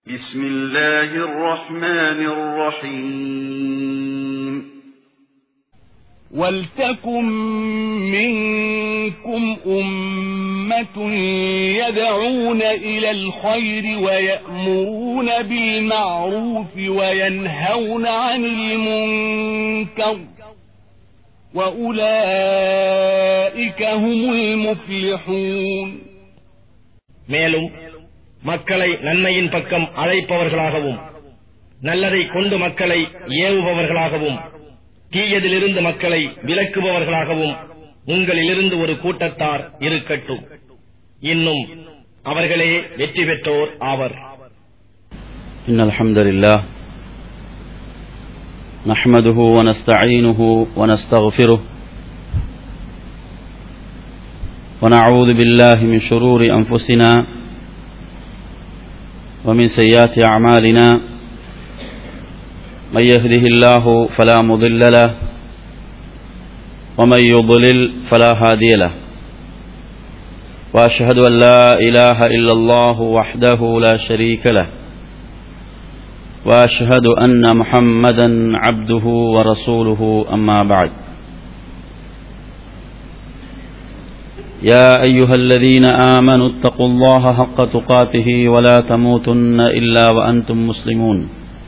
بسم الله الرحمن الرحيم ولتكن منكم أمة يدعون إلى الخير ويأمرون بالمعروف وينهون عن المنكر وأولئك هم المفلحون மேலும் மக்களை நன்மையின் பக்கம் அழைப்பவர்களாகவும் நல்லதை கொண்டு மக்களை ஏவுபவர்களாகவும் தீயதிலிருந்து மக்களை விலக்குபவர்களாகவும் உங்களிலிருந்து ஒரு கூட்டத்தார் இருக்கட்டும் இன்னும் அவர்களே வெற்றி பெற்றோர் ஆவர் إن الحمد لله نحمده ونستعينه ونستغفره ونعوذ بالله من شرور أنفسنا ومن سيئات أعمالنا من يهده الله فلا مضل له ومن يضلل فلا هادي له وأشهد أن لا إله إلا الله وحده لا شريك له واشهد ان محمدا عبده ورسوله اما بعد يا ايها الذين امنوا اتقوا الله حق تقاته ولا تموتن الا وانتم مسلمون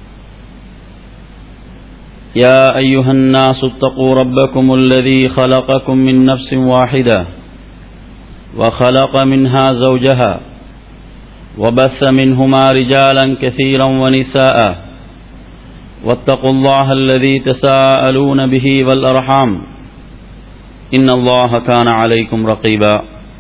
يا ايها الناس اتقوا ربكم الذي خلقكم من نفس واحده وخلق منها زوجها وبث منهما رجالا كثيرا ونساء واتقوا الله الذي تساءلون به والأرحام إن الله كان عليكم رقيبا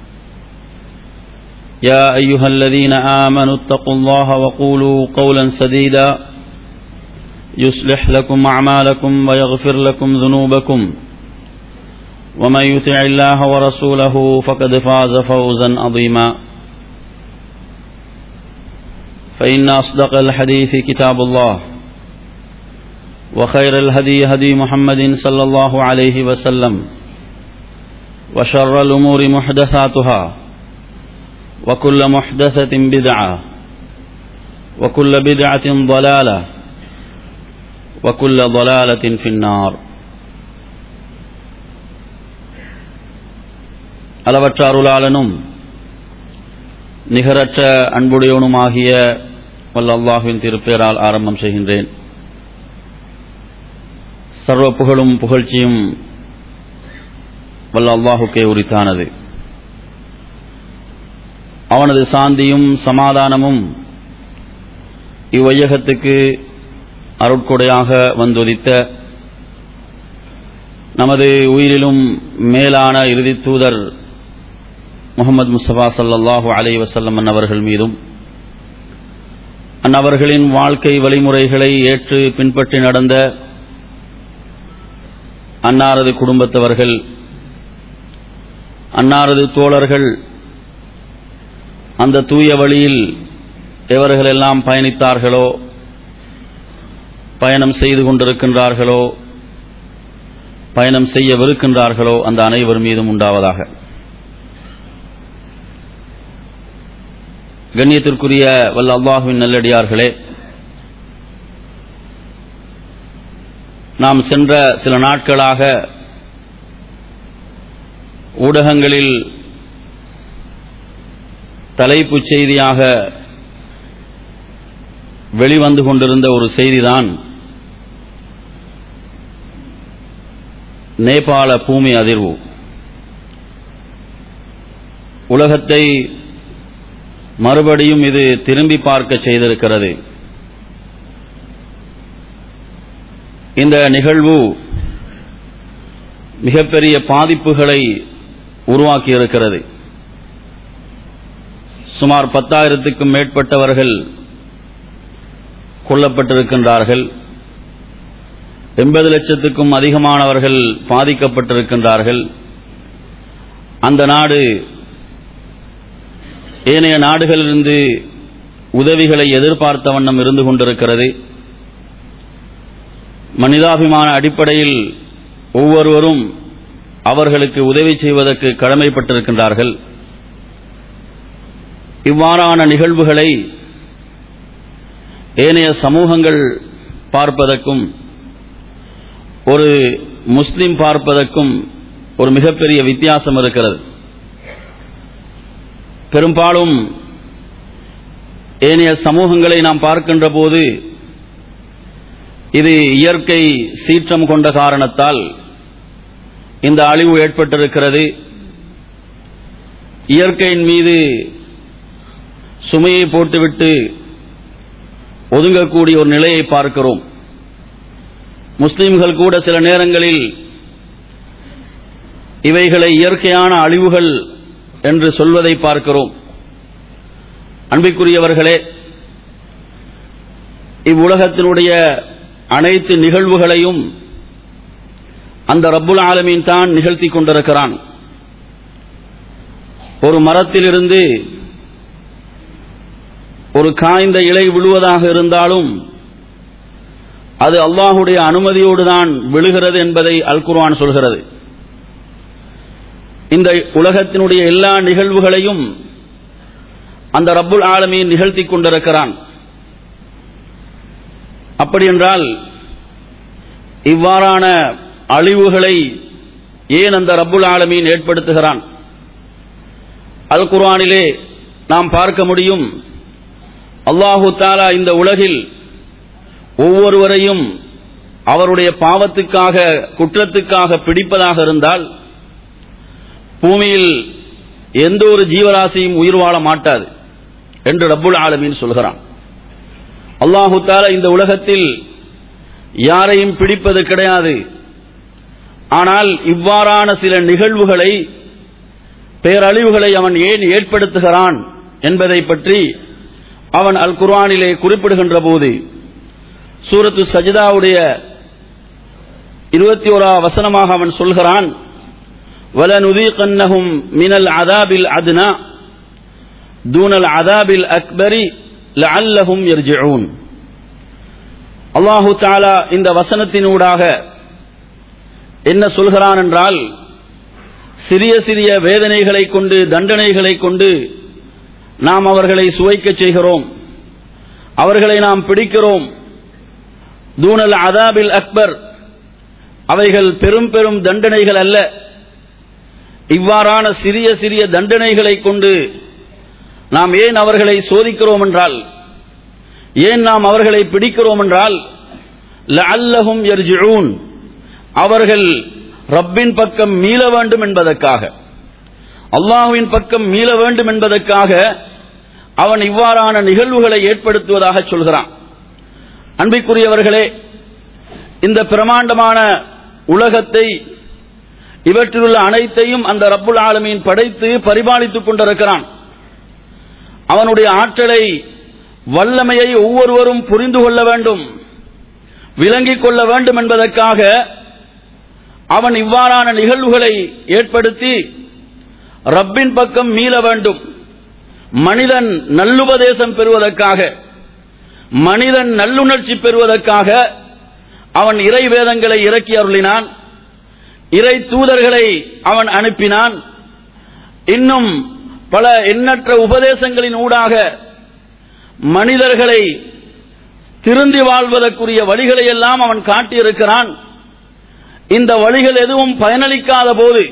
يا أيها الذين آمنوا اتقوا الله وقولوا قولا سديدا يصلح لكم أعمالكم ويغفر لكم ذنوبكم ومن يطع الله ورسوله فقد فاز فوزا عظيما فإن أصدق الحديث كتاب الله وخير الهدي هدي محمد صلى الله عليه وسلم وشر الأمور محدثاتها وكل محدثة بدعة وكل بدعة ضلالة وكل ضلالة في النار அளவற்ற அருளாளனும் நிகரற்ற அன்புடையவனுமாகிய வல்ல அல்லாஹுவின் திருப்பேரால் ஆரம்பம் செய்கின்றேன் சர்வ புகழும் புகழ்ச்சியும் வல்ல அல்லாஹுக்கே உரித்தானது அவனது சாந்தியும் சமாதானமும் இவ்வையகத்துக்கு அருட்கொடையாக வந்துதித்த நமது உயிரிலும் மேலான இறுதி தூதர் முகமது முஸ்தபா சல்லாஹூ அலை வசல்லம் அன்னவர்கள் மீதும் அன்னவர்களின் வாழ்க்கை வழிமுறைகளை ஏற்று பின்பற்றி நடந்த அன்னாரது குடும்பத்தவர்கள் அன்னாரது தோழர்கள் அந்த தூய வழியில் எவர்களெல்லாம் பயணித்தார்களோ பயணம் செய்து கொண்டிருக்கின்றார்களோ பயணம் செய்யவிருக்கின்றார்களோ அந்த அனைவர் மீதும் உண்டாவதாக கண்ணியத்திற்குரிய வல்ல அல்லாஹுவின் நல்லடியார்களே நாம் சென்ற சில நாட்களாக ஊடகங்களில் தலைப்புச் செய்தியாக வெளிவந்து கொண்டிருந்த ஒரு செய்திதான் நேபாள பூமி அதிர்வு உலகத்தை மறுபடியும் இது திரும்பி பார்க்க செய்திருக்கிறது இந்த நிகழ்வு மிகப்பெரிய பாதிப்புகளை உருவாக்கியிருக்கிறது சுமார் பத்தாயிரத்துக்கும் மேற்பட்டவர்கள் கொல்லப்பட்டிருக்கின்றார்கள் எண்பது லட்சத்துக்கும் அதிகமானவர்கள் பாதிக்கப்பட்டிருக்கின்றார்கள் அந்த நாடு ஏனைய நாடுகளிலிருந்து உதவிகளை எதிர்பார்த்த வண்ணம் இருந்து கொண்டிருக்கிறது மனிதாபிமான அடிப்படையில் ஒவ்வொருவரும் அவர்களுக்கு உதவி செய்வதற்கு கடமைப்பட்டிருக்கின்றார்கள் இவ்வாறான நிகழ்வுகளை ஏனைய சமூகங்கள் பார்ப்பதற்கும் ஒரு முஸ்லிம் பார்ப்பதற்கும் ஒரு மிகப்பெரிய வித்தியாசம் இருக்கிறது பெரும்பாலும் ஏனைய சமூகங்களை நாம் பார்க்கின்ற போது இது இயற்கை சீற்றம் கொண்ட காரணத்தால் இந்த அழிவு ஏற்பட்டிருக்கிறது இயற்கையின் மீது சுமையை போட்டுவிட்டு ஒதுங்கக்கூடிய ஒரு நிலையை பார்க்கிறோம் முஸ்லிம்கள் கூட சில நேரங்களில் இவைகளை இயற்கையான அழிவுகள் என்று சொல்வதை பார்க்கிறோம் அன்பிற்குரியவர்களே இவ்வுலகத்தினுடைய அனைத்து நிகழ்வுகளையும் அந்த ரப்புல் ஆலமீன் தான் நிகழ்த்தி கொண்டிருக்கிறான் ஒரு மரத்திலிருந்து ஒரு காய்ந்த இலை விழுவதாக இருந்தாலும் அது அல்லாஹுடைய அனுமதியோடு தான் விழுகிறது என்பதை அல் குர்ஆன் சொல்கிறது இந்த உலகத்தினுடைய எல்லா நிகழ்வுகளையும் அந்த ரப்புல் ஆலமீன் நிகழ்த்தி கொண்டிருக்கிறான் அப்படி என்றால் இவ்வாறான அழிவுகளை ஏன் அந்த ரப்புல் ஆலமீன் ஏற்படுத்துகிறான் அல் குர்ஆனிலே நாம் பார்க்க முடியும் அல்லாஹு தாலா இந்த உலகில் ஒவ்வொருவரையும் அவருடைய பாவத்துக்காக குற்றத்துக்காக பிடிப்பதாக இருந்தால் பூமியில் எந்த ஒரு ஜீவராசியும் உயிர் வாழ மாட்டாது என்று ரப்புல் ஆலமீன் சொல்கிறான் அல்லாஹு தாலா இந்த உலகத்தில் யாரையும் பிடிப்பது கிடையாது ஆனால் இவ்வாறான சில நிகழ்வுகளை பேரழிவுகளை அவன் ஏன் ஏற்படுத்துகிறான் என்பதை பற்றி அவன் அல் குர்ஆனிலே குறிப்பிடுகின்ற போது சூரத்து சஜிதாவுடைய இருபத்தி ஓரா வசனமாக அவன் சொல்கிறான் وَلَنُذِيقَنَّهُمْ مِنَ الْعَذَابِ الْأَدْنَى دُونَ الْعَذَابِ الْأَكْبَرِ لَعَلَّهُمْ يَرْجِعُونَ அல்லாஹு தாலா இந்த வசனத்தினூடாக என்ன சொல்கிறான் என்றால் சிறிய சிறிய வேதனைகளை கொண்டு தண்டனைகளை கொண்டு நாம் அவர்களை சுவைக்கச் செய்கிறோம் அவர்களை நாம் பிடிக்கிறோம் தூணல் அதாபில் அக்பர் அவைகள் பெரும் பெரும் தண்டனைகள் அல்ல இவ்வாறான சிறிய சிறிய தண்டனைகளை கொண்டு நாம் ஏன் அவர்களை சோதிக்கிறோம் என்றால் ஏன் நாம் அவர்களை பிடிக்கிறோம் என்றால் லஅல்லஹும் யர்ஜிஊன் அவர்கள் ரப்பின் பக்கம் மீள வேண்டும் என்பதற்காக அல்லாஹுவின் பக்கம் மீள வேண்டும் என்பதற்காக அவன் இவ்வாறான நிகழ்வுகளை ஏற்படுத்துவதாக சொல்கிறான் அன்பிற்குரியவர்களே இந்த பிரமாண்டமான உலகத்தை இவற்றிலுள்ள அனைத்தையும் அந்த ரப்புல் ஆலமீன் படைத்து பரிபாலித்துக் கொண்டிருக்கிறான் அவனுடைய ஆற்றலை வல்லமையை ஒவ்வொருவரும் புரிந்து கொள்ள வேண்டும் விளங்கிக் கொள்ள வேண்டும் என்பதற்காக அவன் இவ்வாறான நிகழ்வுகளை ஏற்படுத்தி ரப்பின் பக்கம் மீள வேண்டும் மனிதன் நல்லுபதேசம் பெறுவதற்காக மனிதன் நல்லுணர்ச்சி பெறுவதற்காக அவன் இறை வேதங்களை இறக்கி அருளினான் இறை தூதர்களை அவன் அனுப்பினான் இன்னும் பல எண்ணற்ற உபதேசங்களின் ஊடாக மனிதர்களை திருந்தி வாழ்வதற்குரிய வழிகளை எல்லாம் அவன் காட்டியிருக்கிறான் இந்த வழிகள் எதுவும் பயனளிக்காத போது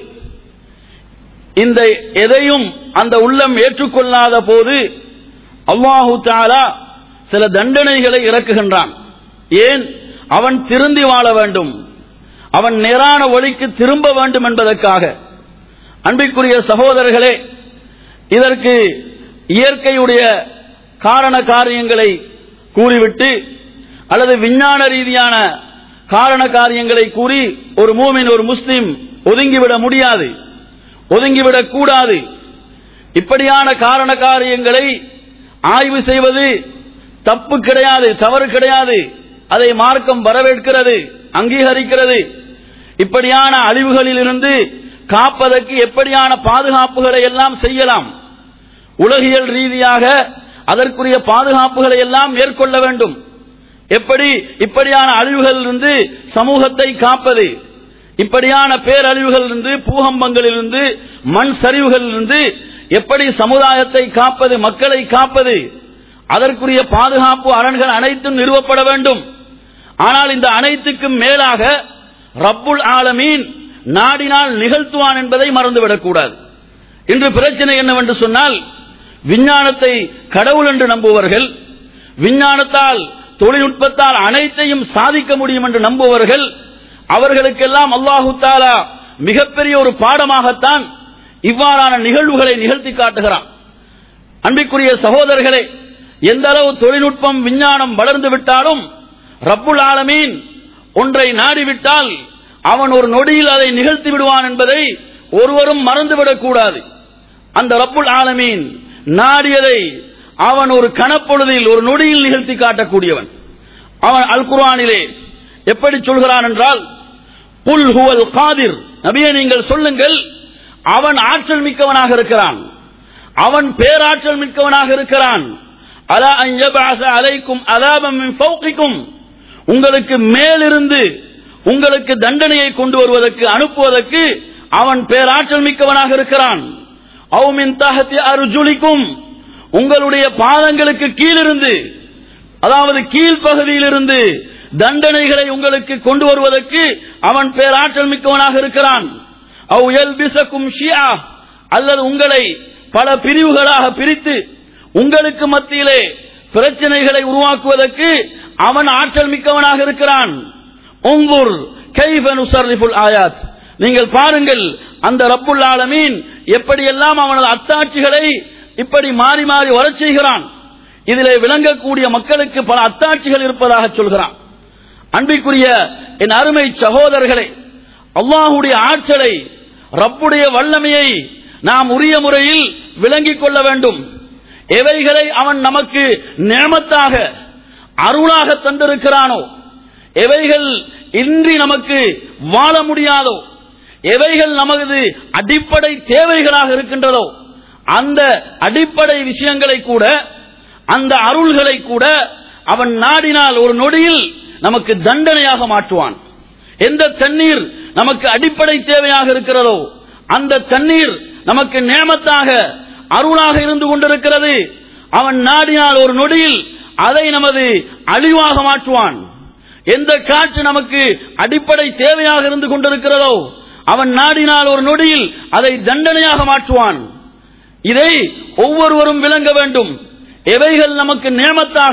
இந்த எதையும் அந்த உள்ளம் ஏற்றுக்கொள்ளாத போது அல்லாஹு தாலா சில தண்டனைகளை இறக்குகின்றான் ஏன் அவன் திருந்தி வாழ வேண்டும் அவன் நேரான வழிக்கு திரும்ப வேண்டும் என்பதற்காக அன்பிற்குரிய சகோதரர்களே இதற்கு இயற்கையுடைய காரண காரியங்களை கூறிவிட்டு அல்லது விஞ்ஞான ரீதியான காரண காரியங்களை கூறி ஒரு மூமின் ஒரு முஸ்லிம் ஒதுங்கிவிட முடியாது ஒதுங்கிவிடக் கூடாது இப்படியான காரண காரியங்களை ஆய்வு செய்வது தப்பு கிடையாது தவறு கிடையாது அதை மார்க்கம் வரவேற்கிறது அங்கீகரிக்கிறது இப்படியான அழிவுகளிலிருந்து காப்பதற்கு எப்படியான பாதுகாப்புகளை எல்லாம் செய்யலாம் உலகியல் ரீதியாக அதற்குரிய பாதுகாப்புகளை எல்லாம் மேற்கொள்ள வேண்டும் எப்படி இப்படியான அழிவுகளிலிருந்து சமூகத்தை காப்பது இப்படியான பேரழிவுகளிலிருந்து பூகம்பங்களிலிருந்து மண் சரிவுகளிலிருந்து எப்படி சமுதாயத்தை காப்பது மக்களை காப்பது அதற்குரிய பாதுகாப்பு அரண்கள் அனைத்தும் நிறுவப்பட வேண்டும் ஆனால் இந்த அனைத்துக்கும் மேலாக ரப்புல் ஆலமீன் நாடினால் நிகழ்த்துவான் என்பதை மறந்துவிடக்கூடாது இன்று பிரச்சனை என்னவென்று சொன்னால் விஞ்ஞானத்தை கடவுள் என்று நம்புவர்கள் விஞ்ஞானத்தால் தொழில்நுட்பத்தால் அனைத்தையும் சாதிக்க முடியும் என்று நம்புவர்கள் அவர்களுக்கெல்லாம் அல்லாஹு தாலா மிகப்பெரிய ஒரு பாடமாகத்தான் இவ்வாறான நிகழ்வுகளை நிகழ்த்தி காட்டுகிறான் அன்பிற்குரிய சகோதரர்களே எந்த அளவு தொழில்நுட்பம் விஞ்ஞானம் வளர்ந்து விட்டாலும் ரப்புல் ஆலமீன் ஒன்றை நாடிவிட்டால் அவன் ஒரு நொடியில் அதை நிகழ்த்தி விடுவான் என்பதை ஒருவரும் மறந்துவிடக் கூடாது அந்த ரப்புல் ஆலமீன் நாடியதை அவன் ஒரு கணப்பொழுதில் ஒரு நொடியில் நிகழ்த்தி காட்டக்கூடியவன் அவன் அல் குர்ஆனிலே எப்படி சொல்கிறான் என்றால் புல் ஹுவல் காதிர் நபியை நீங்கள் சொல்லுங்கள் அவன் ஆற்றல் மிக்கவனாக இருக்கிறான் அவன் பேராற்றல் மிக்கவனாக இருக்கிறான் அலா அன் யபஅஸ அலைக்கும் அலாபம் மின் ஃபௌகிக்கும் உங்களுக்கு மேலிருந்து உங்களுக்கு தண்டனையை கொண்டு வருவதற்கு அனுப்புவதற்கு அவன் பேராற்றல் மிக்கவனாக இருக்கிறான் அவு மின் தஹத்தி அருஜுலிக்கும் உங்களுடைய பாதங்களுக்கு கீழிருந்து அதாவது கீழ்ப்பகுதியிலிருந்து தண்டனைகளை உங்களுக்கு கொண்டு வருவதற்கு அவன் பேராற்றல் மிக்கவனாக இருக்கிறான் அவ் எல்பிசக்கும் ஷியா அல்லது உங்களை பல பிரிவுகளாக பிரித்து உங்களுக்கு மத்தியிலே பிரச்சனைகளை உருவாக்குவதற்கு அவன் ஆற்றல் மிக்கவனாக இருக்கிறான் உங்குர் கைஃப நுஸர்ரிஃபுல் ஆயாத் நீங்கள் பாருங்கள் அந்த ரப்புல் ஆலமீன் எப்படியெல்லாம் அவனது அத்தாட்சிகளை இப்படி மாறி மாறி வரச் செய்கிறான் இதிலே விளங்கக்கூடிய மக்களுக்கு பல அத்தாட்சிகள் இருப்பதாக சொல்கிறான் அன்பிற்குரிய என் அருமை சகோதரர்களே அல்லாஹுடைய ஆற்றலை ரப்புடைய வல்லமையை நாம் உரிய முறையில் விளங்கிக் கொள்ள வேண்டும் எவைகளை அவன் நமக்கு நேமத்தாக அருளாக தந்திருக்கிறானோ எவைகள் இன்றி நமக்கு வாழ முடியாதோ எவைகள் நமது அடிப்படை தேவைகளாக இருக்கின்றதோ அந்த அடிப்படை விஷயங்களை கூட அந்த அருள்களை கூட அவன் நாடினால் ஒரு நொடியில் நமக்கு தண்டனையாக மாற்றுவான் எந்த தண்ணீர் நமக்கு அடிப்படை தேவையாக இருக்கிறதோ அந்த தண்ணீர் நமக்கு நேமத்தாக அருளாக இருந்து கொண்டிருக்கிறது அவன் நாடினால் ஒரு நொடியில் அதை நமது அழிவாக மாற்றுவான் எந்த காற்று நமக்கு அடிப்படை தேவையாக இருந்து கொண்டிருக்கிறதோ அவன் நாடினால் ஒரு நொடியில் அதை தண்டனையாக மாற்றுவான் இதை ஒவ்வொருவரும் விளங்க வேண்டும் எவைகள் நமக்கு நேமத்தாக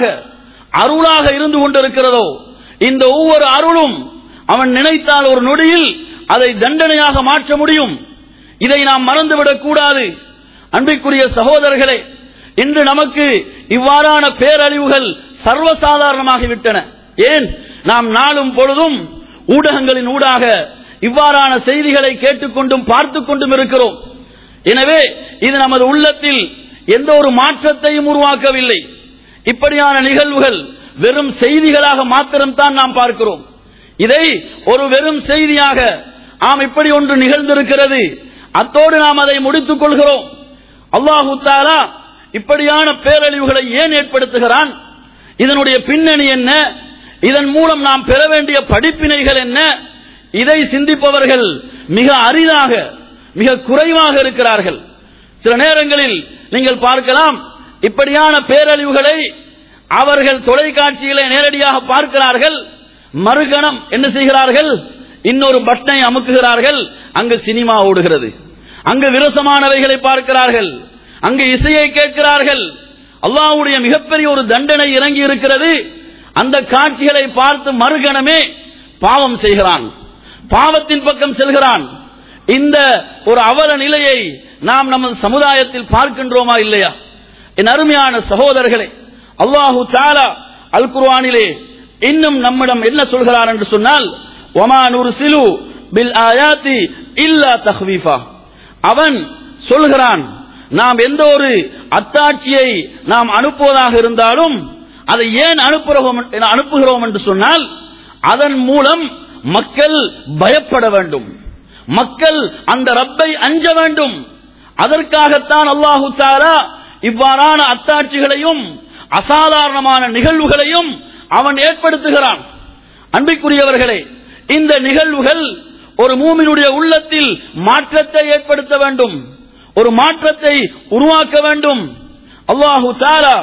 அருளாக இருந்து கொண்டிருக்கிறதோ இந்த ஒவ்வொரு அருளும் அவன் நினைத்தால் ஒரு நொடியில் அதை தண்டனையாக மாற்ற முடியும் இதை நாம் மறந்துவிடக் கூடாது அன்பிற்குரிய சகோதரர்களே இன்று நமக்கு இவ்வாறான பேரழிவுகள் சர்வசாதாரணமாகிவிட்டன ஏன் நாம் நாளும் பொழுதும் ஊடகங்களின் ஊடாக இவ்வாறான செய்திகளை கேட்டுக்கொண்டும் பார்த்துக் கொண்டும் இருக்கிறோம் எனவே இது நமது உள்ளத்தில் எந்த ஒரு மாற்றத்தையும் உருவாக்கவில்லை இப்படியான நிகழ்வுகள் வெறும் செய்திகளாக மாத்திரம்தான் நாம் பார்க்கிறோம் இதை ஒரு வெறும் செய்தியாக ஆம் இப்படி ஒன்று நிகழ்ந்திருக்கிறது அத்தோடு நாம் அதை முடித்துக் கொள்கிறோம் அல்லாஹு தாலா இப்படியான பேரழிவுகளை ஏன் ஏற்படுத்துகிறான் இதனுடைய பின்னணி என்ன இதன் மூலம் நாம் பெற வேண்டிய படிப்பினைகள் என்ன இதை சிந்திப்பவர்கள் மிக அரிதாக மிக குறைவாக இருக்கிறார்கள் சில நேரங்களில் நீங்கள் பார்க்கலாம் இப்படியான பேரழிவுகளை அவர்கள் தொலைக்காட்சியிலே நேரடியாக பார்க்கிறார்கள் மறுகணம் என்ன செய்கிறார்கள் இன்னொரு பட்டனை அமுக்குகிறார்கள் அங்கு சினிமா ஓடுகிறது அங்கு விரசமானவைகளை பார்க்கிறார்கள் அங்கு இசையை கேட்கிறார்கள் அல்லாஹ்வுடைய மிகப்பெரிய ஒரு தண்டனை இறங்கி இருக்கிறது அந்த காட்சிகளை பார்த்து மறுகணமே பாவம் செய்கிறான் பாவத்தின் பக்கம் செல்கிறான் இந்த ஒரு அவல நிலையை நாம் நமது சமுதாயத்தில் பார்க்கின்றோமா இல்லையா என் அருமையான சகோதரர்களே அல்லாஹு தாலா அல் குர்ஆனிலே இன்னும் நம்மிடம் என்ன சொல்கிறார் என்று சொன்னால் ஒமா நுர்சிலு பில் ஆயாத்தி இல்லா தஹ்வீஃபா அவன் சொல்கிறான் நாம் எந்த ஒரு அத்தாட்சியை நாம் அனுப்புவதாக இருந்தாலும் அதை ஏன் அனுப்புகிறோம் அனுப்புகிறோம் என்று சொன்னால் அதன் மூலம் மக்கள் பயப்பட வேண்டும் மக்கள் அந்த ரப்பை அஞ்ச வேண்டும் அதற்காகத்தான் அல்லாஹு தாலா இவ்வாறான அத்தாட்சிகளையும் அசாதாரணமான நிகழ்வுகளையும் அவன் ஏற்படுத்துகிறான் அன்பிற்குரியவர்களே இந்த நிகழ்வுகள் ஒரு மூமினுடைய உள்ளத்தில் மாற்றத்தை ஏற்படுத்த வேண்டும் ஒரு மாற்றத்தை உருவாக்க வேண்டும் அல்லாஹு தாலா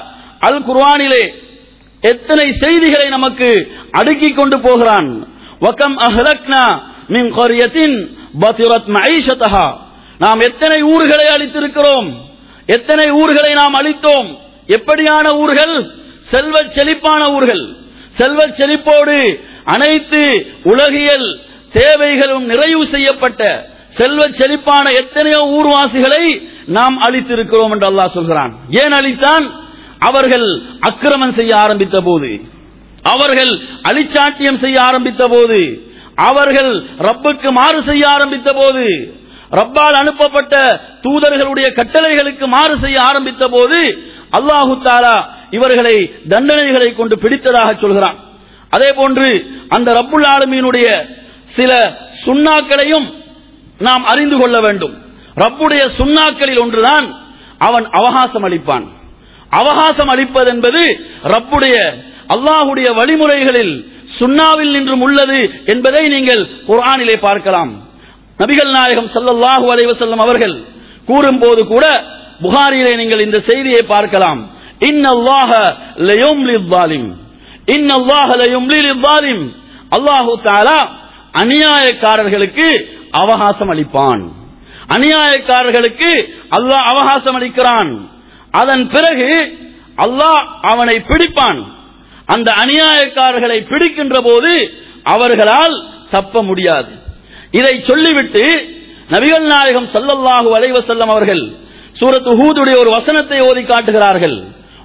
அல் குர்ஆனிலே எத்தனை செய்திகளை நமக்கு அடுக்கிக் கொண்டு போகிறான் வகம் அஹ்லக்னா மின் கரியத்தின் பத்திரத் மஐஷதஹா நாம் எத்தனை ஊர்களை அளித்திருக்கிறோம் எத்தனை ஊர்களை நாம் அளித்தோம் எப்படியான ஊர்கள் செல்வ செழிப்பான ஊர்கள் செல்வ செழிப்போடு அனைத்து உலகியல் தேவைகளும் நிறைவு செய்யப்பட்ட செல்வ செழிப்பான எத்தனையோ ஊர்வாசிகளை நாம் அளித்திருக்கிறோம் என்று அல்லாஹ் சொல்கிறான் ஏன் அளித்தான் அவர்கள் அக்கிரமம் செய்ய ஆரம்பித்த போது அவர்கள் அலிச்சாட்டியம் செய்ய ஆரம்பித்த போது அவர்கள் ரப்புக்கு மாறு செய்ய ஆரம்பித்த போது ரப்பால் அனுப்பப்பட்ட தூதர்களுடைய கட்டளைகளுக்கு மாறு செய்ய ஆரம்பித்த போது அல்லாஹு தாலா இவர்களை தண்டனைகளை கொண்டு பிடித்ததாக சொல்கிறான் அதே போன்று அந்த ரப்புல் ஆலமீனுடைய சில சுண்ணாக்களையும் நாம் அறிந்து கொள்ள வேண்டும் ரப்புடைய சுண்ணாக்களில் ஒன்றுதான் அவன் அவகாசம் அளிப்பான் அவகாசம் அளிப்பது என்பது ரப்புடைய அல்லாஹுடைய வழிமுறைகளில் சுண்ணாவில் நின்றும் உள்ளது என்பதை நீங்கள் குர்ஆனிலே பார்க்கலாம் நபிகள் நாயகம் ஸல்லல்லாஹு அலைஹி வஸல்லம் அவர்கள் கூறும்போது கூட புகாரியிலே நீங்கள் இந்த செய்தியை பார்க்கலாம் இன்னல்லாஹ லயும்லி ஸாலிம் இன்னல்லாஹ லயும்லி லிஸ்ஸாலிம் அல்லாஹு தஆலா அநியாயக்காரர்களுக்கு அவகாசம் அளிப்பான் அநியாயக்காரர்களுக்கு அல்லாஹ் அவகாசம் அளிக்கிறான் அதன் பிறகு அல்லாஹ் அவனை பிடிப்பான் அந்த அநியாயக்காரர்களை பிடிக்கின்ற போது அவர்களால் தப்ப முடியாது இதை சொல்லிவிட்டு நபிகள் நாயகம் ஸல்லல்லாஹு அலைஹி வஸல்லம் அவர்கள் சூரத் ஹூதுடைய ஒரு வசனத்தை ஓதி காட்டுகிறார்கள்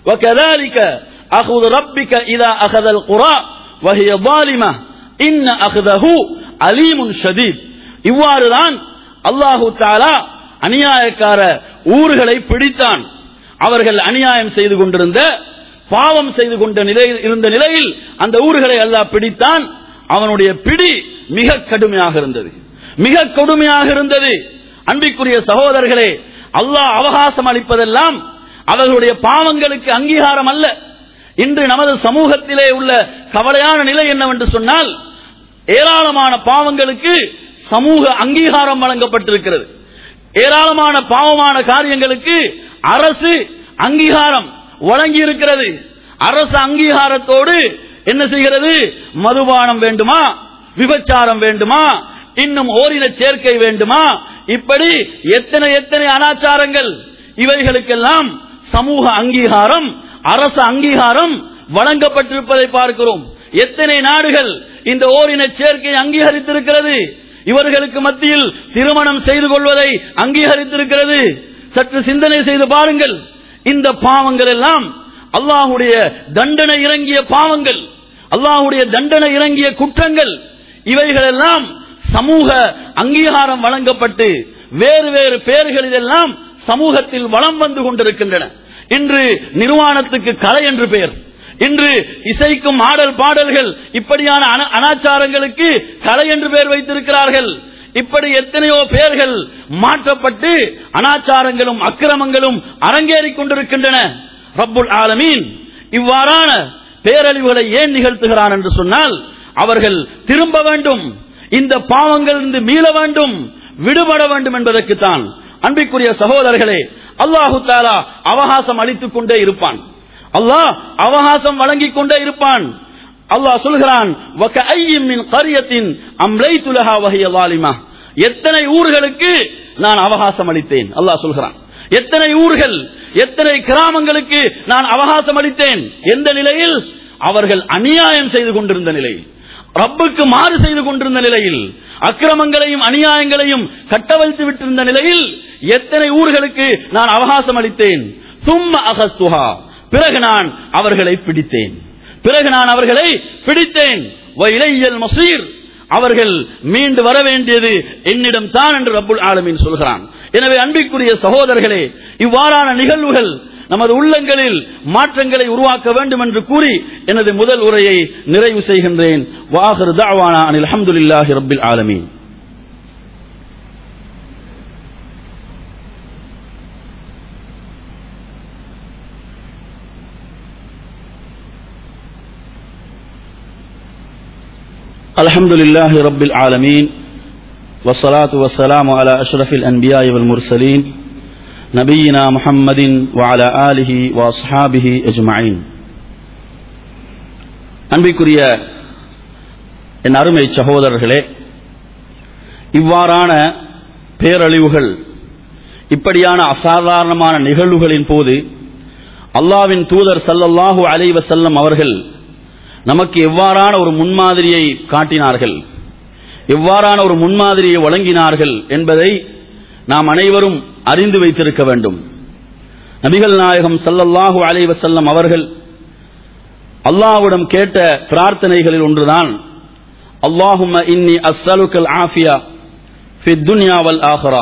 وكذلك أخذ ربك إذا أخذ القرى وهي ظالمة إن أخذه أليم شديد இவ்வாறுதான் அல்லாஹு தாலா அநியாயக்கார ஊர்களை பிடித்தான் அவர்கள் அநியாயம் செய்து கொண்டிருந்த பாவம் செய்து கொண்ட நிலையில் இருந்த நிலையில் அந்த ஊர்களை அல்லாஹ் பிடித்தான் அவனுடைய பிடி மிக கடுமையாக இருந்தது மிக கொடுமையாக இருந்தது அன்பிற்குரிய சகோதரர்களே அல்லாஹ் அவகாசம் அளிப்பதெல்லாம் அவர்களுடைய பாவங்களுக்கு அங்கீகாரம் அல்ல இன்று நமது சமூகத்திலே உள்ள கவலையான நிலை என்னவென்று சொன்னால் ஏராளமான பாவங்களுக்கு சமூக அங்கீகாரம் வழங்கப்பட்டிருக்கிறது ஏராளமான பாவமான காரியங்களுக்கு அரசு அங்கீகாரம் வழங்கி இருக்கிறது அரசு அங்கீகாரத்தோடு என்ன செய்கிறது மதுபானம் வேண்டுமா விபச்சாரம் வேண்டுமா இன்னும் ஓரின சேர்க்கை வேண்டுமா இப்படி எத்தனை எத்தனை அனாச்சாரங்கள் இவைகளுக்கெல்லாம் சமூக அங்கீகாரம் அரசு அங்கீகாரம் வழங்கப்பட்டிருப்பதை பார்க்கிறோம் எத்தனை நாடுகள் இந்த ஓரின சேர்க்கை அங்கீகரித்திருக்கிறது இவர்களுக்கு மத்தியில் திருமணம் செய்து கொள்வதை அங்கீகரித்திருக்கிறது சற்று சிந்தனை செய்து பாருங்கள் இந்த பாவங்கள் எல்லாம் அல்லாஹுடைய தண்டனை இறங்கிய பாவங்கள் அல்லாஹுடைய தண்டனை இறங்கிய குற்றங்கள் இவைகளெல்லாம் சமூக அங்கீகாரம் வழங்கப்பட்டு வேறு வேறு பெயர்களிலெல்லாம் சமூகத்தில் வளம் வந்து கொண்டிருக்கின்றன இன்று நிர்வாணத்துக்கு கலை என்று பெயர் இன்று இசைக்கும் ஆடல் பாடல்கள் இப்படியான அன- அனாச்சாரங்களுக்கு கலை என்று பெயர் வைத்திருக்கிறார்கள் இப்படி எத்தனையோ பெயர்கள் மாற்றப்பட்டு அனாச்சாரங்களும் அக்கிரமங்களும் அரங்கேறிக் கொண்டிருக்கின்றன ரப்புல் ஆலமீன் இவ்வாறான பேரழிவுகளை ஏன் நிகழ்த்துகிறான் என்று சொன்னால் அவர்கள் திரும்ப வேண்டும் இந்த பாவங்களிலிருந்து மீள வேண்டும் விடுபட வேண்டும் என்பதற்குத்தான் அன்பிற்குரிய சகோதரர்களே அல்லாஹு தாலா அவகாசம் அளித்துக் கொண்டே இருப்பான் அல்லாஹ் அவகாசம் வழங்கிக் கொண்டே இருப்பான் அல்லாஹ் சொல்கிறான் "வகஅய்யிம் மின் கரியத்தின் அம்லைத்து லஹா வஹிய ஸாலிமா." எத்தனை ஊர்களுக்கு நான் அவகாசம் அளித்தேன் அல்லாஹ் சொல்கிறான் எத்தனை ஊர்கள் எத்தனை கிராமங்களுக்கு நான் அவகாசம் அளித்தேன் எந்த நிலையில் அவர்கள் அநியாயம் செய்து கொண்டிருந்த நிலையில் ரப்புக்கு மாறு செய்து கொண்டிருந்த நிலையில் அக்கிரமங்களையும் அநியாயங்களையும் கட்டவிழ்த்து விட்டிருந்த நிலையில் எத்தனை ஊர்களுக்கு நான் அவகாசம் அளித்தேன் சும்ம அகஸ்துஹா பிறகு நான் அவர்களை பிடித்தேன் பிறகு நான் அவர்களை பிடித்தேன் இலையல் மசீர் அவர்கள் மீண்டு வர வேண்டியது என்னிடம் தான் என்று ரப்புல் ஆலமீன் சொல்கிறான் எனவே அன்பிற்குரிய சகோதரர்களே இவ்வாறான நிகழ்வுகள் நமது உள்ளங்களில் மாற்றங்களை உருவாக்க வேண்டும் என்று கூறி எனது முதல் உரையை நிறைவு செய்கின்றேன் வாஹர் தாவானா அனில் அஹமதுல்லாஹி ரப்பில் ஆலமீன் الحمد لله رب العالمين والصلاة والسلام على أشرف الأنبياء والمرسلين نبينا محمد وعلى آله وأصحابه أجمعين அன்பிற்குரிய என் அருமை சகோதரர்களே இவ்வாறான பேரழிவுகள் இப்படியான அசாதாரணமான நிகழ்வுகளின் போது அல்லாவின் தூதர் சல்லல்லாஹு அலைஹி வஸல்லம் அவர்கள் நமக்கு எவ்வாறான ஒரு முன்மாதிரியை காட்டினார்கள் எவ்வாறான ஒரு முன்மாதிரியை வழங்கினார்கள் என்பதை நாம் அனைவரும் அறிந்து வைத்திருக்க வேண்டும் நபிகள் நாயகம் சல்லல்லாஹு அலைஹி வஸல்லம் அவர்கள் அல்லாஹ்விடம் கேட்ட பிரார்த்தனைகளில் ஒன்றுதான் அல்லாஹும்ம இன்னி அஸ்ஸலுக்கல் ஆஃபியா ஃபி துன்யா வல் ஆஹிரா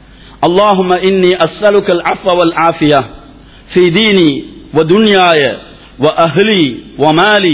اللهم إني أسألك العفو والعافية في ديني ودنياي وأهلي ومالي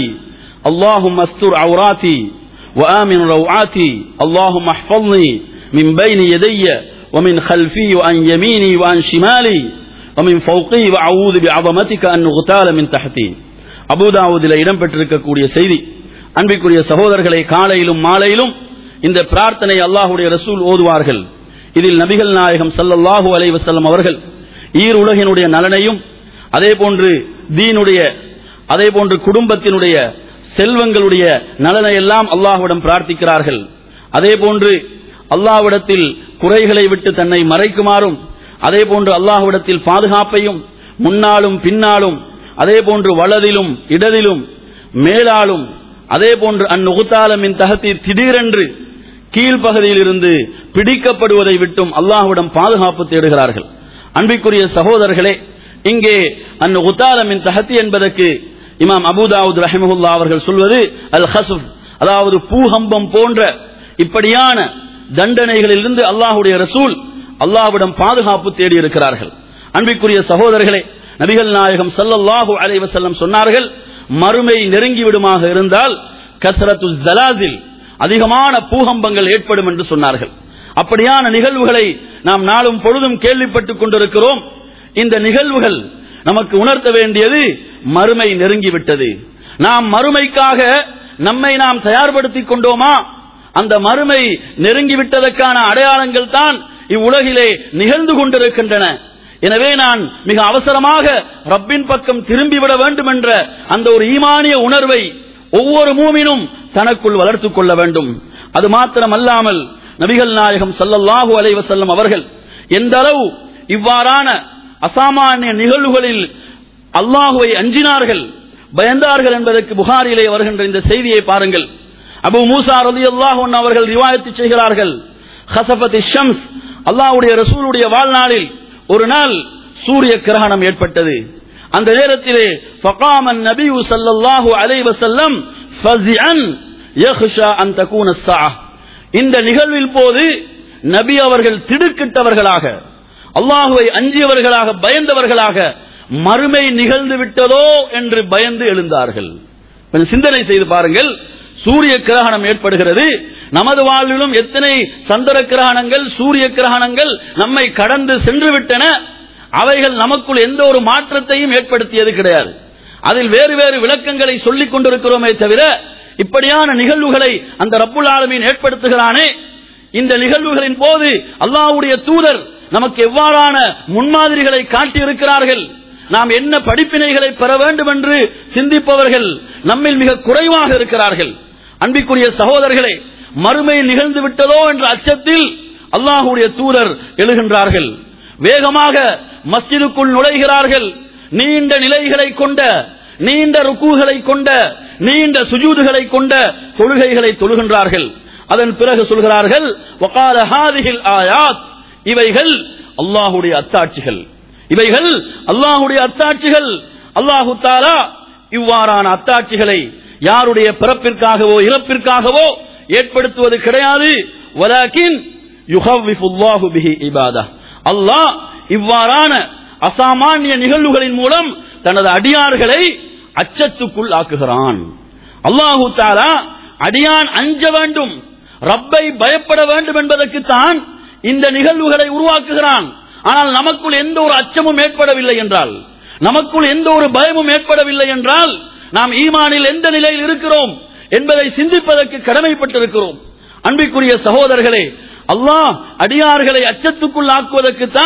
اللهم استر عوراتي وآمن روعاتي اللهم احفظني من بين يدي ومن خلفي وعن يميني وعن شمالي ومن فوقي وأعوذ بعظمتك أن نغتال من تحتي அபுதாவுதில் இடம்பெற்றிருக்கக்கூடிய செய்தி அன்பிற்குரிய சகோதரர்களை காலையிலும் மாலையிலும் இந்த பிரார்த்தனை அல்லாஹுடைய ரசூல் ஓதுவார்கள் இதில் நபிகள் நாயகம் சல்லல்லாஹு அலைஹி வஸல்லம் அவர்கள் ஈர் உலகினுடைய நலனையும் அதே போன்று தீனுடைய அதே போன்று குடும்பத்தினுடைய செல்வங்களுடைய நலனை எல்லாம் அல்லாஹ்விடம் பிரார்த்திக்கிறார்கள் அதே போன்று அல்லாஹ்விடத்தில் குறைகளை விட்டு தன்னை மறைக்குமாறும் அதே போன்று அல்லாஹ்விடத்தில் பாதுகாப்பையும் முன்னாலும் பின்னாலும் அதே போன்று வலதிலும் இடதிலும் மேலாலும் அதே போன்று அந்நுகுத்தாலமின் தகத்தி திடீரென்று கீழ்ப்பகுதியில் இருந்து பிடிக்கப்படுவதை விட்டும் அல்லாஹ்விடம் பாதுகாப்பு தேடுகிறார்கள் அன்பிற்குரிய சகோதரர்களே இங்கே அன் உத்தாலமின் தஹத்தி என்பதற்கு இமாம் அபுதாவுத் ரஹிமஹுல்லா அவர்கள் சொல்வது அல் ஹசுப் அதாவது பூகம்பம் போன்ற இப்படியான தண்டனைகளிலிருந்து அல்லாஹுடைய ரசூல் அல்லாஹ்விடம் பாதுகாப்பு தேடி இருக்கிறார்கள் அன்பிற்குரிய சகோதரர்களே நபிகள் நாயகம் சல்லல்லாஹு அலைஹி வஸல்லம் சொன்னார்கள் மறுமை நெருங்கி விடுமாக இருந்தால் கஸ்ரத்து ஜலாசில் அதிகமான பூகம்பங்கள் ஏற்படும் என்று சொன்னார்கள் அப்படியான நிகழ்வுகளை நாம் நாளும் பொழுதும் கேள்விப்பட்டுக் கொண்டிருக்கிறோம் இந்த நிகழ்வுகள் நமக்கு உணர்த்த வேண்டியது மறுமை நெருங்கிவிட்டது நாம் மறுமைக்காக நம்மை நாம் தயார்படுத்திக் கொண்டோமா அந்த மறுமை நெருங்கிவிட்டதற்கான அடையாளங்கள் தான் இவ்வுலகிலே நிகழ்ந்து கொண்டிருக்கின்றன எனவே நான் மிக அவசரமாக ரப்பின் பக்கம் திரும்பிவிட வேண்டும் என்ற அந்த ஒரு ஈமானிய உணர்வை ஒவ்வொரு மூமினும் தனக்குள் வளர்த்துக் கொள்ள வேண்டும் அது மாத்திரமல்லாமல் நபிகள் நாயகம் சல்லல்லாஹு அலைஹி வஸல்லம் அவர்கள் எந்த அளவு இவ்வாறான அசாமானிய நிகழ்வுகளில் அல்லாஹுவை அஞ்சினார்கள் பயந்தார்கள் என்பதற்கு புகாரிலே வருகின்ற இந்த செய்தியை பாருங்கள் அபு மூசா ரலியல்லாஹு அன்ஹு அவர்கள் ரிவாயத்து செய்கிறார்கள் ஹசபத் ஷம்ஸ் அல்லாஹ்வுடைய ரசூலுடைய வாழ்நாளில் ஒரு நாள் சூரிய கிரகணம் ஏற்பட்டது அந்த நேரத்திலே ஃபகாமன் நபியு ஸல்லல்லாஹு அலைஹி வஸல்லம் ஃபஸிஅன் யக்ஷா அன் தகூன ஸஆ இந்த நிகழ்வில் போது நபி அவர்கள் திடுக்கிட்டவர்களாக அல்லாஹுவை அஞ்சியவர்களாக பயந்தவர்களாக மறுமை நிகழ்ந்து விட்டதோ என்று பயந்து எழுந்தார்கள் கொஞ்சம் சிந்தனை செய்து பாருங்கள் சூரிய கிரகணம் ஏற்படுகிறது நமது வாழ்விலும் எத்தனை சந்திர கிரகணங்கள் சூரிய கிரகணங்கள் நம்மை கடந்து சென்று விட்டன அவைகள் நமக்குள் எந்த ஒரு மாற்றத்தையும் ஏற்படுத்தியது கிடையாது அதில் வேறு வேறு விளக்கங்களை சொல்லிக் கொண்டிருக்கிறோமே தவிர இப்படியான நிகழ்வுகளை அந்த ரப்புல் ஆலமீன் ஏற்படுத்துகிறானே இந்த நிகழ்வுகளின் போது அல்லாஹ்வுடைய தூதர் நமக்கு எவ்வாறான முன்மாதிரிகளை காட்டியிருக்கிறார்கள் நாம் என்ன படிப்பினைகளை பெற வேண்டும் என்று சிந்திப்பவர்கள் நம்மில் மிக குறைவாக இருக்கிறார்கள் அன்பிற்குரிய சகோதரர்களே மறுமை நிகழ்ந்து விட்டதோ என்ற அச்சத்தில் அல்லாஹுடைய தூதர் எழுகின்றார்கள் வேகமாக மஸ்ஜிதுக்குள் நுழைகிறார்கள் நீண்ட நிலைகளை கொண்ட நீண்ட ருக்குகளை கொண்ட நீண்ட சுஜூதுகளை கொண்ட தொழுகைகளை தொழுகின்றார்கள் அதன் பிறகு சொல்கிறார்கள் வகால ஹாதிஹில் ஆயாத் இவைகள் அல்லாஹுடைய அத்தாட்சிகள் இவைகள் அல்லாஹுடைய அத்தாட்சிகள் அல்லாஹு தாலா இவ்வாறான அத்தாட்சிகளை யாருடைய பிறப்பிற்காகவோ இறப்பிற்காகவோ ஏற்படுத்துவது கிடையாது வலாக்கின் யுஹவ்விஃபுல்லாஹு பிஹி இபாதா அல்லாஹ் இவ்வாறான அசாமானிய நிகழ்வுகளின் மூலம் தனது அடியார்களை அச்சத்துக்குள் ஆக்குகிறான் அல்லாஹு தாலா அடியான் அஞ்ச வேண்டும் ரப்பை பயப்பட வேண்டும் என்பதற்குத்தான் இந்த நிகழ்வுகளை உருவாக்குகிறான் ஆனால் நமக்குள் எந்த ஒரு அச்சமும் ஏற்படவில்லை என்றால் நமக்குள் எந்த ஒரு பயமும் ஏற்படவில்லை என்றால் நாம் ஈமானில் எந்த நிலையில் இருக்கிறோம் என்பதை சிந்திப்பதற்கு கடமைப்பட்டிருக்கிறோம் அன்பிற்குரிய சகோதரர்களே அல்லாஹ் அடியார்களை அச்சத்துக்குள் ஆக்குவதற்குத்தான்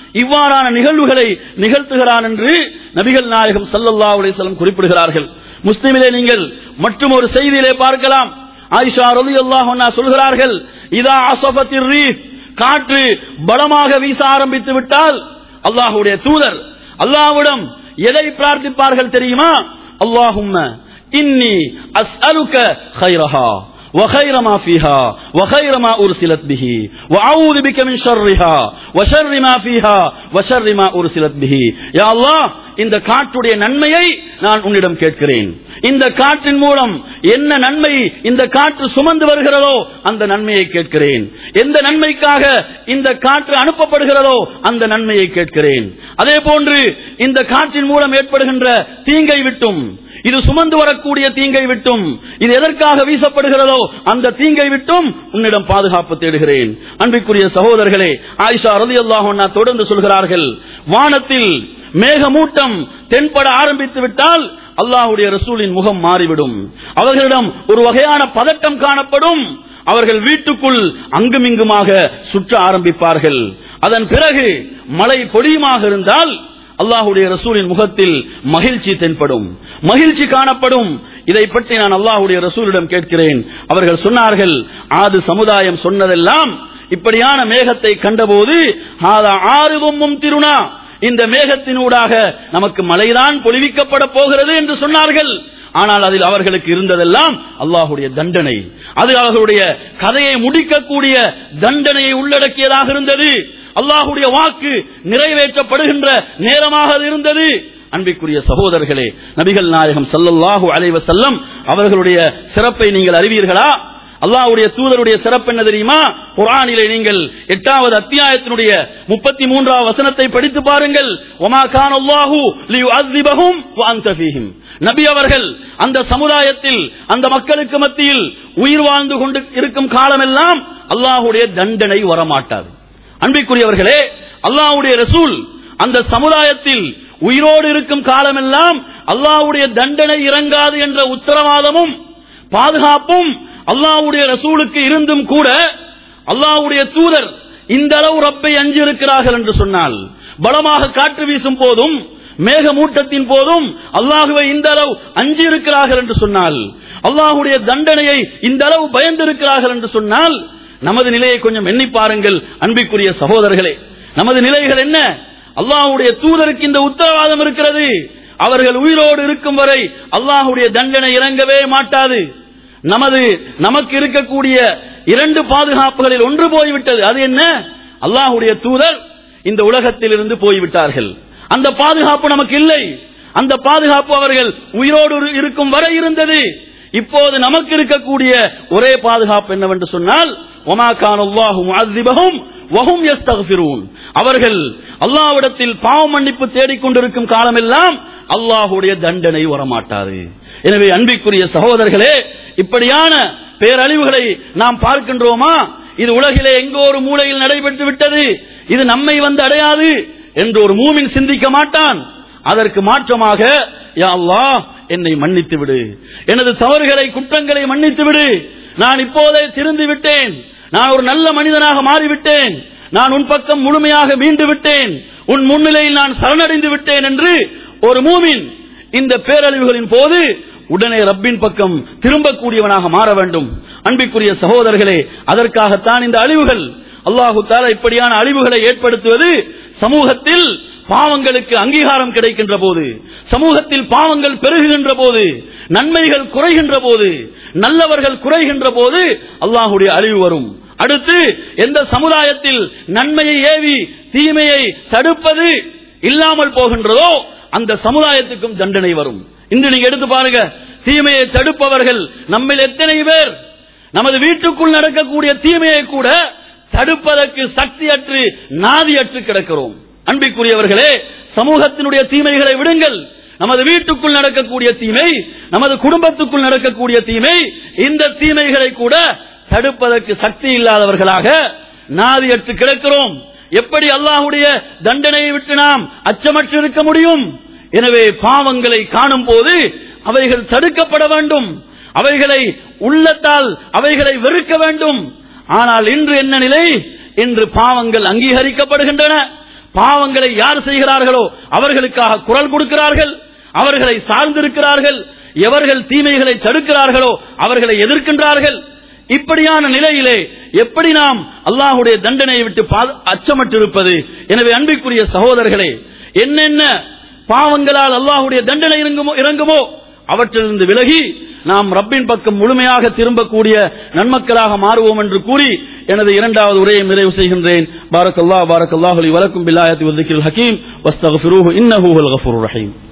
இவ்வாறான நிகழ்வுகளை நிகழ்த்துகிறான் என்று நபிகள் நாயகம் ஸல்லல்லாஹு அலைஹி வஸல்லம் குறிப்பிடுகிறார்கள் முஸ்லிமிலே நீங்கள் மற்றும் ஒரு செய்தியிலே பார்க்கலாம் ஆயிஷா ரலியல்லாஹு அன்ஹா சொல்கிறார்கள் இதா அஸஃபத்திர் ரீஹ் காற்று பலமாக வீச ஆரம்பித்து விட்டால் அல்லாஹ்வுடைய தூதர் அல்லாஹ்விடம் எதை பிரார்த்திப்பார்கள் தெரியுமா அல்லாஹும்ம இன்னி அஸ்அலுக خيرها وخير ما فيها وخير ما أرسلت به وأعوذ بك من شرها وشر ما فيها وشر ما أرسلت به يا الله இந்த காற்றுடைய நன்மையை நான் உன்னிடம் கேட்கிறேன் இந்த காற்றின் மூலம் என்ன நன்மை இந்த காற்று சுமந்து வருகிறதோ அந்த நன்மையை கேட்கிறேன் எந்த நன்மைக்காக இந்த காற்று அனுப்பப்படுகிறதோ அந்த நன்மையை கேட்கிறேன் அதே போன்று இந்த காற்றின் மூலம் ஏற்படுகின்ற தீங்கை விட்டும் இது சுமந்து வரக்கூடிய தீங்கை விட்டும் இது எதற்காக வீசப்படுகிறதோ அந்த தீங்கை விட்டும் உன்னிடம் பாதுகாப்பு தேடுகிறேன் அன்பிற்குரிய சகோதரர்களே ஆயிஷா ரதி அல்லாஹ் தொடர்ந்து சொல்கிறார்கள் வானத்தில் மேகமூட்டம் தென்பட ஆரம்பித்து விட்டால் அல்லாஹுடைய ரசூலின் முகம் மாறிவிடும் அவர்களிடம் ஒரு வகையான பதட்டம் காணப்படும் அவர்கள் வீட்டுக்குள் அங்குமிங்குமாக சுற்ற ஆரம்பிப்பார்கள் அதன் பிறகு மழை பொடியுமாக இருந்தால் அல்லாஹுடைய ரசூலின் முகத்தில் மகிழ்ச்சி தென்படும் மகிழ்ச்சி காணப்படும் இதை பற்றி நான் அல்லாஹுடைய ரசூலிடம் கேட்கிறேன் அவர்கள் சொன்னார்கள் ஆது சமுதாயம் சொன்னதெல்லாம் இப்படியான மேகத்தை கண்டபோது ஆறுதும் திருநா இந்த மேகத்தினூடாக நமக்கு மழைதான் பொழிவிக்கப்பட போகிறது என்று சொன்னார்கள் ஆனால் அதில் அவர்களுக்கு இருந்ததெல்லாம் அல்லாஹுடைய தண்டனை அது அவர்களுடைய கதையை முடிக்கக்கூடிய தண்டனையை உள்ளடக்கியதாக இருந்தது அல்லாஹுடைய வாக்கு நிறைவேற்றப்படுகின்ற நேரமாக அது இருந்தது அன்பிற்குரிய சகோதரர்களே நபிகள் நாயகம் சல்லல்லாஹு அலைவ செல்லம் அவர்களுடைய சிறப்பை நீங்கள் அறிவீர்களா அல்லாஹ்வுடைய தூதருடைய சிறப்பு என்ன தெரியுமா குரானிலே நீங்கள் எட்டாவது அத்தியாயத்தினுடைய முப்பத்தி மூன்றாவது வசனத்தை படித்து பாருங்கள் ஒமா கான் அல்லாஹு லியுஅஸ்ஸிபஹும் வ அன்த ஃபீஹிம் நபி அவர்கள் அந்த சமுதாயத்தில் அந்த மக்களுக்கு மத்தியில் உயிர் வாழ்ந்து கொண்டு இருக்கும் காலமெல்லாம் அல்லாஹுடைய தண்டனை வரமாட்டாது அன்பிற்குரியவர்களே அல்லாஹ்வுடைய ரசூல் அந்த சமுதாயத்தில் உயிரோடு இருக்கும் காலமெல்லாம் அல்லாஹ்வுடைய தண்டனை இறங்காது என்ற உத்தரவாதமும் பாதுகாப்பும் அல்லாஹ்வுடைய ரசூலுக்கு இருந்தும் கூட அல்லாஹ்வுடைய தூதர் இந்த அளவு ரப்பை அஞ்சு இருக்கிறார்கள் என்று சொன்னால் பலமாக காற்று வீசும் போதும் மேகமூட்டத்தின் போதும் அல்லாஹுவை இந்த அளவு அஞ்சு இருக்கிறார்கள் என்று சொன்னால் அல்லாஹுடைய தண்டனையை இந்த அளவு பயந்திருக்கிறார்கள் என்று சொன்னால் நமது நிலையை கொஞ்சம் எண்ணி பாருங்கள் அன்பிற்குரிய சகோதரர்களே நமது நிலைகள் என்ன அல்லாஹுடைய தூதருக்கு இந்த உத்தரவாதம் இருக்கிறது அவர்கள் உயிரோடு இருக்கும் வரை அல்லாஹுடைய தண்டனை இறங்கவே மாட்டாது நமது நமக்கு இருக்கக்கூடிய இரண்டு பாதுகாப்புகளில் ஒன்று போய்விட்டது அது என்ன அல்லாஹுடைய தூதர் இந்த உலகத்தில் இருந்து போய்விட்டார்கள் அந்த பாதுகாப்பு நமக்கு இல்லை அந்த பாதுகாப்பு அவர்கள் உயிரோடு இருக்கும் வரை இருந்தது இப்போது நமக்கு இருக்கக்கூடிய ஒரே பாதுகாப்பு என்னவென்று சொன்னால் அவர்கள் அல்லாவிடத்தில் பாவ மன்னிப்பு தேடிக்கொண்டிருக்கும் காலமெல்லாம் அல்லாஹுடைய தண்டனை வரமாட்டாது எனவே அன்பிற்குரிய சகோதரர்களே இப்படியான பேரழிவுகளை நாம் பார்க்கின்றோமா இது உலகிலே எங்கோ ஒரு மூலையில் நடைபெற்று விட்டது இது நம்மை வந்து அடையாது என்று ஒரு மூமின் சிந்திக்க மாட்டான் அதற்கு மாற்றமாக யா அல்லாஹ் என்னை மன்னித்து விடு எனது தவறுகளை குற்றங்களை மன்னித்து விடு நான் இப்போதே திருந்து விட்டேன் நான் ஒரு நல்ல மனிதனாக மாறிவிட்டேன் நான் உன் பக்கம் முழுமையாக மீண்டு விட்டேன் உன் முன்னிலையில் நான் சரணடைந்து விட்டேன் என்று ஒரு மூமின் இந்த பேரழிவுகளின் போது உடனே ரப்பின் பக்கம் திரும்பக்கூடியவனாக மாற வேண்டும் அன்பிற்குரிய சகோதரர்களே அதற்காகத்தான் இந்த அழிவுகள் அல்லாஹு தாலா இப்படியான அழிவுகளை ஏற்படுத்துவது சமூகத்தில் பாவங்களுக்கு அங்கீகாரம் கிடைக்கின்ற போது சமூகத்தில் பாவங்கள் பெருகுகின்ற போது நன்மைகள் குறைகின்ற போது நல்லவர்கள் குறைகின்ற போது அல்லாஹுடைய அழிவு வரும் அடுத்து எந்த சமுதாயத்தில் நன்மையை ஏவி தீமையை தடுப்பது இல்லாமல் போகின்றதோ அந்த சமுதாயத்துக்கும் தண்டனை வரும் இன்று நீங்க எடுத்து பாருங்க தீமையை தடுப்பவர்கள் நம்மில் எத்தனை பேர் நமது வீட்டுக்குள் நடக்கக்கூடிய தீமையை கூட தடுப்பதற்கு சக்தியற்று நாதியற்று கிடக்கிறோம் அன்பிற்குரியவர்களே சமூகத்தினுடைய தீமைகளை விடுங்கள் நமது வீட்டுக்குள் நடக்கக்கூடிய தீமை நமது குடும்பத்துக்குள் நடக்கக்கூடிய தீமை இந்த தீமைகளை கூட தடுப்பதற்கு சக்தி இல்லாதவர்களாக நாதியற்று கிடக்கிறோம் எப்படி அல்லாஹுடைய தண்டனையை விட்டு நாம் அச்சமற்று இருக்க முடியும் எனவே பாவங்களை காணும் போது அவைகள் தடுக்கப்பட வேண்டும் அவைகளை உள்ளத்தால் அவைகளை வெறுக்க வேண்டும் ஆனால் இன்று என்ன நிலை இன்று பாவங்கள் அங்கீகரிக்கப்படுகின்றன பாவங்களை யார் செய்கிறார்களோ அவர்களுக்காக குரல் கொடுக்கிறார்கள் அவர்களை சார்ந்திருக்கிறார்கள் எவர்கள் தீமைகளை தடுக்கிறார்களோ அவர்களை எதிர்க்கின்றார்கள் இப்படியான நிலையிலே எப்படி நாம் அல்லாஹுடைய தண்டனையை விட்டு பா- அச்சமற்றிருப்பது எனவே அன்பிற்குரிய சகோதரர்களே என்னென்ன பாவங்களால் அல்லாஹுடைய தண்டனை இறங்குமோ இறங்குமோ அவற்றிலிருந்து விலகி நாம் ரப்பின் பக்கம் முழுமையாக திரும்பக்கூடிய நன்மக்களாக மாறுவோம் என்று கூறி எனது இரண்டாவது உரையை நிறைவு செய்கின்றேன் பாரக்கல்லா பாரக்கல்லாஹுலி வலக்கும் பில்லாயத்தி வல்திக்கில் ஹக்கீம் வஸ்தகுஃபிரூஹு இன்னஹு ஹுல் கஃபூர் ரஹீம்